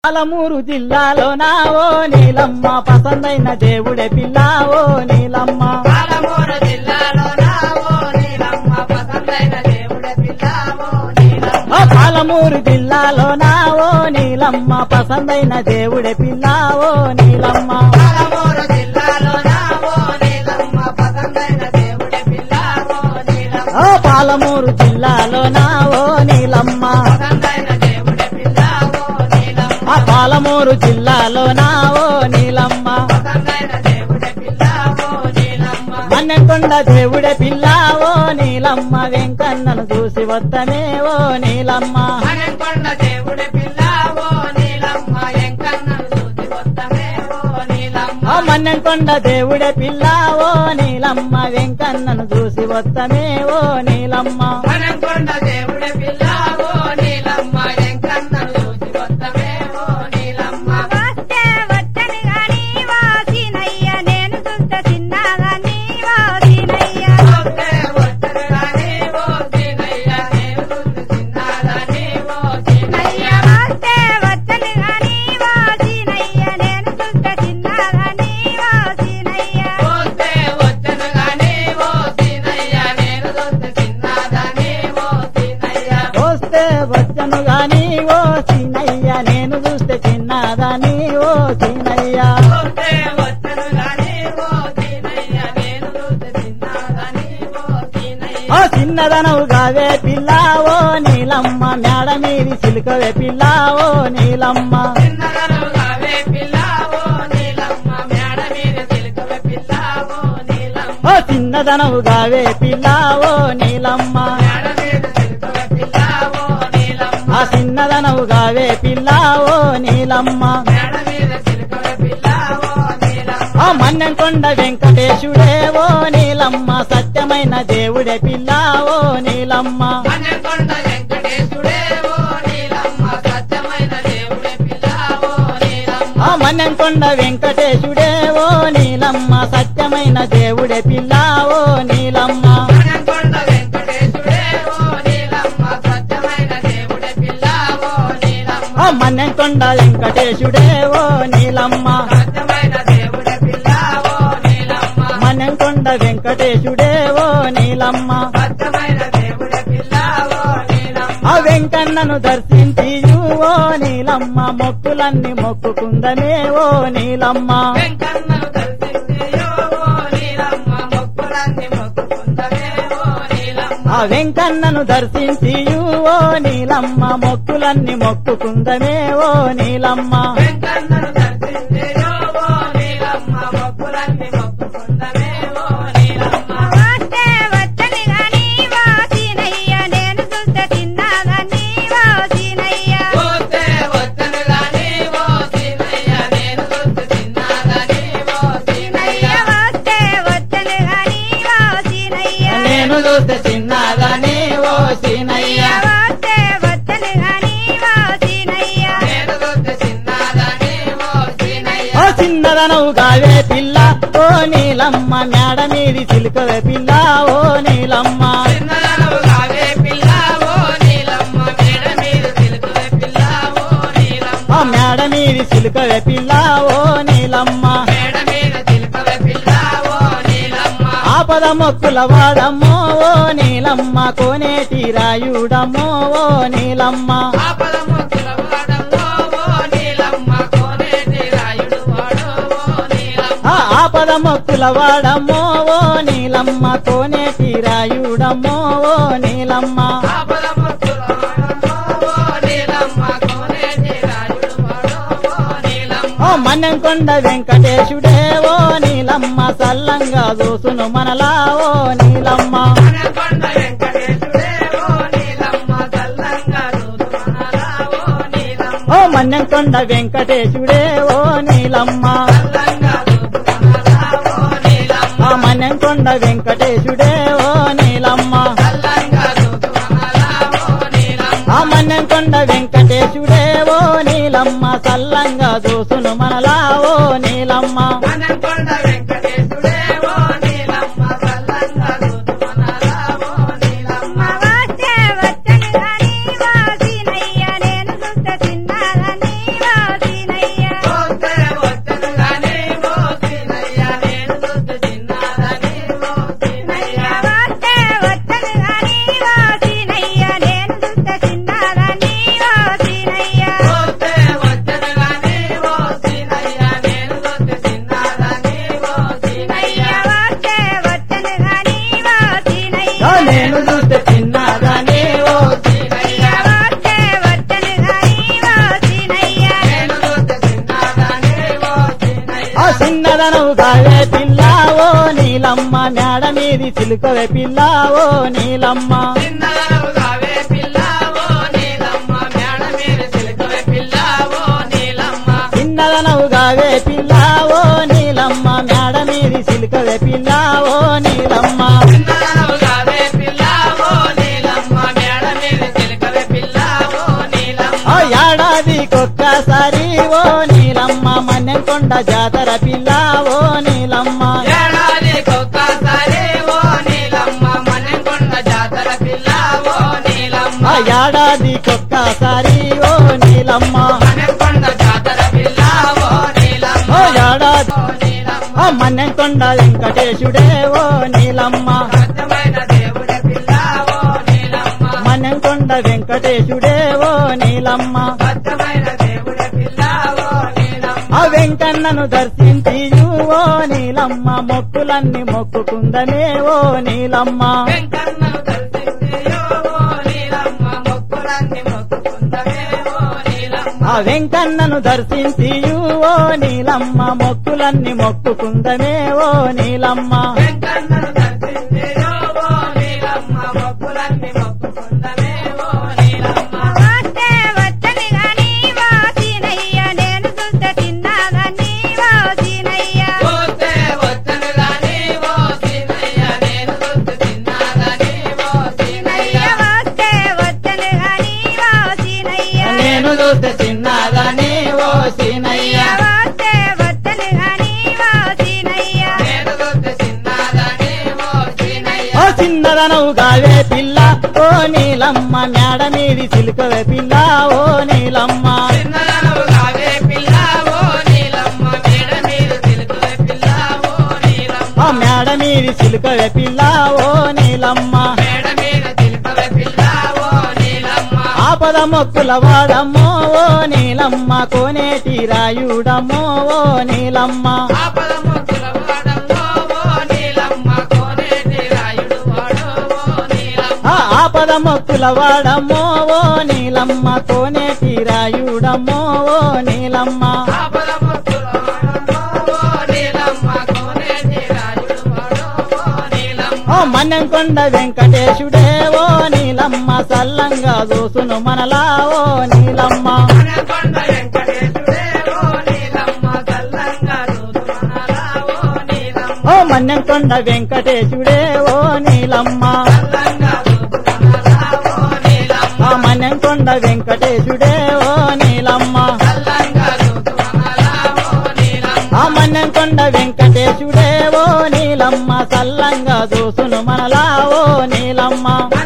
పాలమూరు జిల్లాలో నా ఓ నీలమ్మ పసందైన దేవుడే పిల్ల ఓ నీలమ్మ పాలమూరు జిల్లాలో నావో నీలమ్మ పసందైన దేవుడే పిల్లావో నీలమ్మ ఆ పాలమూరు జిల్లాలో నా ఓ నీలమ్మ పసందైన దేవుడే పిల్ల ఓ నీలమ్మ పాలమూరు జిల్లాలో నావో నీలమ్మ పసందైన దేవుడే పిల్లావో నీలమ్మ ఆ పాలమూరు జిల్లాలో నా ఓ నీలమ్మ పసందైన దేవుడే పిల్లావో నీలమ్మ ఆ పాలమూరు జిల్లాలో నా ఓ నీలమ్మ పసందైన దేవుడే పిల్లావో నీలమ్మ మన్నెకొండ దేవుడే పిల్ల ఓ నీలమ్మ వెంకన్నను చూసి వద్దనే ఓ నీలమ్మ అనకొండ దేవుడే పిల్లావో నీలమ్మ ఎంకన్నను చూసి వస్తమేవో నీలమ్మ ఆ మన్నెకొండ దేవుడే పిల్ల ఓ నీలమ్మ వెంకన్నను చూసి వద్దమే ఓ నీలమ్మ అనకొండ దేవుడే పిల్లావో నీలమ్మ ఎంకన్నను చూసి వస్తమేవో నీలమ్మ వస్తే వచ్చను గాని వాసినయ్య నేను చూస్తే చిన్నదాన్ని వాసినయ్య వస్తే వచ్చను గాని ఓ సీనయ్య, నేను చూసి చిన్నదాని ఓ సీనయ్య. అయ్య వస్తే వచ్చను గాని వాసినయ్య నేను చూస్తే చిన్నదాన్ని వాసినయ్య వస్తే వచ్చను గాని ఓ సీనయ్య, నేను చూసి చిన్నదాని ఓ సీనయ్య. వస్తే వచ్చను గాని ఓ సీనయ్య నేను చూస్తే చిన్నదాని ఓ సీనయ్య వస్తే వచ్చను గాని ఓ సీనయ్య, నేను చూసి చిన్నదాని ఓ సీనయ్య. ఓ చిన్నదనవు గావే పిల్ల ఓ నీలమ్మ మేడ మీది చిలుకవే పిల్ల ఓ నీలమ్మ చిన్నదనవుగావే పిల్లావో నీలమ్మ, మేడ మీద చిలుకవే పిల్లావో నీలమ్మ. ఓ చిన్నదనవు గావే పిల్ల ఓ నీలమ్మ మేడ మీద చిలుకవే పిల్లావో నీలమ్మ. ఆ చిన్నదనవు గావే పిల్ల ఓ నీలమ్మ మేడ మీద చిలుకవే పిల్లావో నీలమ్మ. ఆ మన్నెంకొండ వెంకటేశుడే ఓ నీలమ్మ సత్యమైన దేవుడే పిల్ల ఓ నీలమ్మ మన్నెకొండ వెంకటేశుడే ఓ నీలమ్మ, సత్యమైన దేవుడే పిల్లావో నీలమ్మ. ఆ మన్నెంకొండ వెంకటేశుడే ఓ నీలమ్మ సత్యమైన దేవుడే పిల్ల ఓ నీలమ్మ మన్నెకొండ వెంకటేశుడే ఓ నీలమ్మ, సత్యమైన దేవుడే పిల్లావో నీలమ్మ. ఆ మన్నెంకొండ వెంకటేశుడే ఓ నీలమ్మ సత్యమైన దేవుడే పిల్లావో నీలమ్మ. మన్నెంకొండ వెంకటేశుడే ఓ నీలమ్మ సత్యమైన దేవుడే పిల్లావో నీలమ్మ. ఆ వెంకన్నను దర్శించి ఓ నీలమ్మ మొక్కులన్నీ మొక్కుకుందనే ఓ నీలమ్మ వెంకన్నను దర్శించియో ఓ నీలమ్మ, మొక్కులన్నీ మొక్కుకుందమే ఓ నీలమ్మ. ఆ వెంకన్నను దర్శించి ఓ నీలమ్మ మొక్కులన్నీ మొక్కుకుందనే ఓ నీలమ్మ వెంకన్నను దర్శించియో ఓ నీలమ్మ, మొక్కులన్నీ మొక్కుకుందమే ఓ నీలమ్మ. వస్తే వచ్చను గాని వాసినయ్య నేను చూస్తే చిన్నదాన్ని వాసినయ్య పోతే వచ్చను గాని ఓ సీనయ్య, నేను చూసి చిన్నదాని ఓ సీనయ్య. అయ్య వస్తే వచ్చను గాని వాసినయ్య నేను చూస్తే చిన్నదాని ఓ సీనయ్య వస్తే వచ్చను గాని వాసినయ్య నేను చూసి చిన్నదాని ఓ సీనయ్య. ఓ చిన్నదనవు గావే పిల్ల ఓ నీలమ్మ మేడ మీది చిలుకవే పిల్ల ఓ నీలమ్మ చిన్నదనవుగావే పిల్లావో నీలమ్మ, మేడ మీద చిలుకవే పిల్లావో నీలమ్మ. ఆ మేడ మీది చిలుకవే పిల్ల ఓ నీలమ్మ మేడ మీద చిలుకవే పిల్లావో నీలమ్మ. ఆపద మొక్కుల వాడమ్మో ఓ నీలమ్మ కోనేటి రాయుడమ్మో ఓ నీలమ్మ ఆపద మొక్కుల వాడమ్మో ఓ నీలమ్మ, కోనేటి రాయుడు వాడో ఓ నీలమ్మ. ఆ ఆపద మొక్కుల వాడమ్మో ఓ నీలమ్మ కోనేటి రాయుడమ్మో ఓ నీలమ్మ ఆపద మొక్కుల వాడమ్మో ఓ నీలమ్మ, కోనేటి రాయుడు వాడో ఓ నీలమ్మ. ఓ మన్నెంకొండ వెంకటేశుడే ఓ నీలమ్మ సల్లంగా చూసును మనలా ఓ నీలమ్మ అనకొండ వెంకటేశుడే ఓ నీలమ్మ, చల్లంగా చూసుమనరా ఓ నీలమ్మ. ఓ మన్నెంకొండ వెంకటేశుడే ఓ నీలమ్మ చల్లంగా చూసుమనరా ఓ నీలమ్మ. ఆ మన్నెంకొండ వెంకటేశుడే ఓ నీలమ్మ చల్లంగా చూసుమనరా ఓ నీలమ్మ. ఆ మన్నెంకొండ వెంకటేశుడే ఓ నీలమ్మ సల్లంగా చూసును మనలా ఓ నీలమ్మ అనకొండ వెంకటేశుడే ఓ నీలమ్మ, చల్లంగా చూసుమనరా ఓ నీలమ్మ. వస్తే వచ్చను గాని వాసినయ్య నేను చూస్తే చిన్నదాన్ని వాసినయ్య చిన్నదనవు కావే పిల్ల ఓ నీలమ్మ మేడ మీది చిలుకవే పిల్ల ఓ నీలమ్మ చిన్నదనవుగావే పిల్లావో నీలమ్మ మేడ మీద చిలుకవే పిల్లావో నీలమ్మ చిన్నదనవు కావే పిల్ల ఓ నీలమ్మ మేడ మీది చిలుకవే పిల్ల ఓ నీలమ్మ చిన్నదనవుగావే పిల్లావో నీలమ్మ మేడ మీద చిలుకవే పిల్లావో నీలమ్మ ఓ ఏడాదికొక్కసారి ఓ నీలమ్మ మన్నెంకొండ జాతర పిల్ల ఓ నీలమ్మ ఏడాదికొక్కసారి ఓ నీలమ్మ మనకొండ జాతర పిల్లావో నీలమ్మ ఆ ఏడాదికొక్కసారి ఓ నీలమ్మ మనకొండ జాతర పిల్లావో నీలమ్మ ఓ ఏడాది ఓ నీలమ్మ ఆ మన్నెంకొండ వెంకటేశుడే ఓ నీలమ్మ సత్యమైన దేవుడి పిల్లావో నీలమ్మ మన్నెంకొండ వెంకటేశుడే ఓ నీలమ్మ సత్యమైన దేవుడి పిల్లావో నీలమ్మ ఆ వెంకన్నను దర్శించి ఓ నీలమ్మ మొక్కులన్నీ మొక్కుకుందనే ఓ నీలమ్మ వెంకన్నను దర్శించియో ఓ నీలమ్మ మొక్కులన్నీ మొక్కుకుందమే ఓ నీలమ్మ ఆ వెంకన్నను దర్శించి ఓ నీలమ్మ మొక్కులన్నీ మొక్కుకుందనే ఓ నీలమ్మ వెంకన్నను దర్శించియో ఓ నీలమ్మ మొక్కులన్నీ మొక్కుకుందమే ఓ నీలమ్మ వస్తే వచ్చని గాని వాసినయ్య నేను చూస్తే తిన్నాదని వాసినయ్య పోతే వచ్చను గాని ఓ సీనయ్య నేను గుర్తు తిన్నాగాని ఓ సీనయ్య వస్తే వచ్చని గాని వాసినయ్య నేను చూస్తే చిన్నదని ఓ సీనయ్య వస్తే వచ్చని గాని వాసినయ్య నేను గుర్తు తిన్నాగాని ఓ సీనయ్య ఓ చిన్నదనవు కావే పిల్ల ఓ నీలమ్మ మేడ మీది చిలుకవే పిల్ల ఓ నీలమ్మ చిన్నదనవు కావే పిల్లావో నీలమ్మ మేడ మీద తిలుకువే పిల్లావో నీలమ్మ ఆ మేడ మీది చిలుకవే పిల్ల ఓ నీలమ్మ మేడ మీద తిలుకువే పిల్లావో నీలమ్మ ఆపద మొక్కుల వాడమ్మో ఓ నీలమ్మ కోనేటి రాయుడమ్మో ఓ నీలమ్మ ఆపద మొక్కుల వాడమ్మో ఓ నీలమ్మ కోనేటి రాయుడు వాడో ఓ నీలమ్మ ఆ ఆపద మొక్కుల వాడమ్మో ఓ నీలమ్మ కోనేటి రాయుడమ్మో ఓ నీలమ్మ ఆపద మొక్కుల వాడమ్మో ఓ నీలమ్మ కోనేటి రాయుడు వాడో ఓ నీలమ్మ ఓ మన్నెంకొండ వెంకటేశుడే ఓ నీలమ్మ సల్లంగా చూసును మనలా ఓ నీలమ్మ అనకొండ వెంకటేశుడే ఓ నీలమ్మ చల్లంగా చూసుమనలా ఓ నీలమ్మ ఓ మన్నెంకొండ వెంకటేశుడే ఓ నీలమ్మ చల్లంగా చూసుమనలా ఓ నీలమ్మ ఆ మన్నెంకొండ వెంకటేశుడే ఓ నీలమ్మ చల్లంగా చూసుమనలా ఓ నీలమ్మ ఆ మన్నెంకొండ వెంకటేశుడే ఓ నీలమ్మ సల్లంగా చూసును మనలా ఓ నీలమ్మ